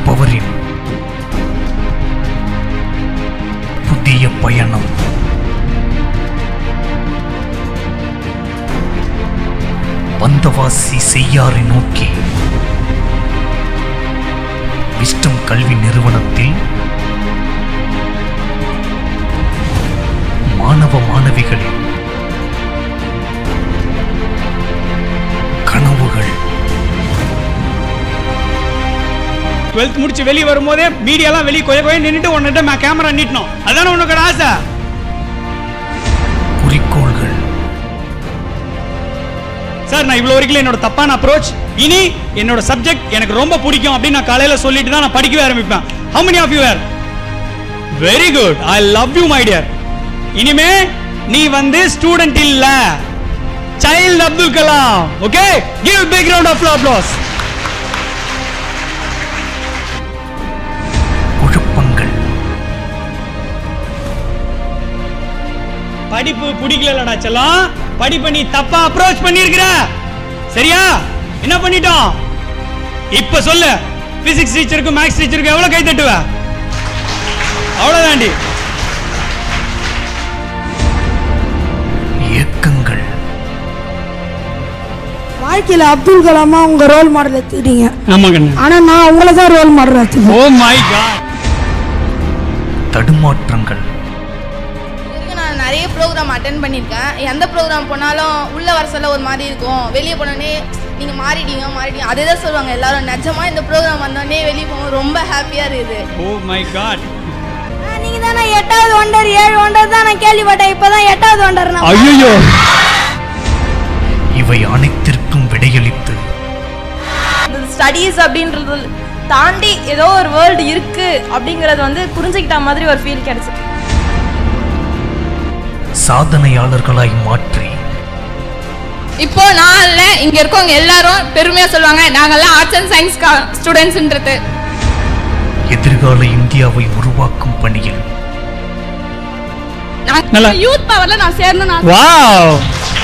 கற்பவரின் புதிய பயணம் வந்தவாசி செய்யாரை நோக்கி விஸ்டம் கல்வி நிறுவனத்தில் மாணவ மாணவிகளின் கனவுகள் டுவெல்த் முடிச்சு வெளியே வரும்போதே மீடியாலாம் வெளியே கொய கொய நின்னுட்டு உன்னிட்ட கேமரா நீட்டணும் அதானே உனக்கு ஆசை குறிக்கோள்கள் சார் நான் இவ்வளோ வரைக்கும் என்னோட தப்பான அப்ரோச் இனி என்னோட சப்ஜெக்ட் எனக்கு ரொம்ப பிடிக்கும் அப்படின்னு நான் காலையில சொல்லிட்டு தான் நான் படிக்கவே ஆரம்பிப்பேன் how many of you are very good I love you my dear இனிமே நீ வந்து ஸ்டூடெண்ட் இல்ல child Abdul Kalam okay give big round of applause குழப்பங்கள் படிப்பு பிடிக்கலடா செல்லம் படிப்பை நீ தப்பா அப்ரோச் பண்ணியிருக்கிற சரியா என்ன பண்ணிட்டோம் இப்ப சொல்லு பிசிக்ஸ் டீச்சருக்கு மேக்ஸ் டீச்சருக்கு எவ்வளவு கை தட்டுவ அவ்வளவுதாண்டி இயக்கங்கள் வாழ்க்கையில அப்துல் கலாமா உங்க ரோல் மாடல் எடுத்துக்கிட்டீங்க ஆமா கண்ணு ஆனா நான் உங்களை தான் ரோல் மாடல் எடுத்துக்கேன் ஓ மை காட் தடுமாற்றங்கள் இதுவரைக்கும் நான் நிறைய ப்ரோக்ராம் அட்டன் பண்ணியிருக்கேன் எந்த ப்ரோக்ராம் போனாலும் உள்ள வர சொல்ல ஒரு மாதிரி இருக்கும் வெளியே போனோடனே நீங்க மாறிட்டீங்க மாறிட்டீங்க அதே தான் சொல்லுவாங்க எல்லாரும் நிஜமா இந்த ப்ரோக்ராம் வந்தோடனே வெளியே போகும்போது ரொம்ப ஹாப்பியா இருக்குது ஓ மை காட் நீங்க தானே எட்டாவது ஒண்டர் ஏழு ஒண்டர் தான் நான் கேள்விப்பட்டேன் இப்பதான் எட்டாவது ஒண்டர் நான் ஐயோ இவை அனைத்திற்கும் விடையளித்து இந்த ஸ்டடீஸ் அப்படின்றது தாண்டி ஏதோ ஒரு வேர்ல்டு இருக்கு அப்படிங்கறது வந்து புரிஞ்சுக்கிட்ட மாதிரி ஒரு ஃபீல் கிடைச்சு சாதனையாளர்களாய் மாற்றி இப்போ நான் இல்ல இங்க இருக்கவங்க எல்லாரும் பெருமையா சொல்லுவாங்க நாங்கெல்லாம் ஆர்ட்ஸ் அண்ட் சயின்ஸ் ஸ்டூடெண்ட்ஸ்ன்றது எதிர்கால இந்தியாவை உருவாக்கும் பணியில் நல்லா. யூத் பவர்ல நான் சேரணும் வாவ்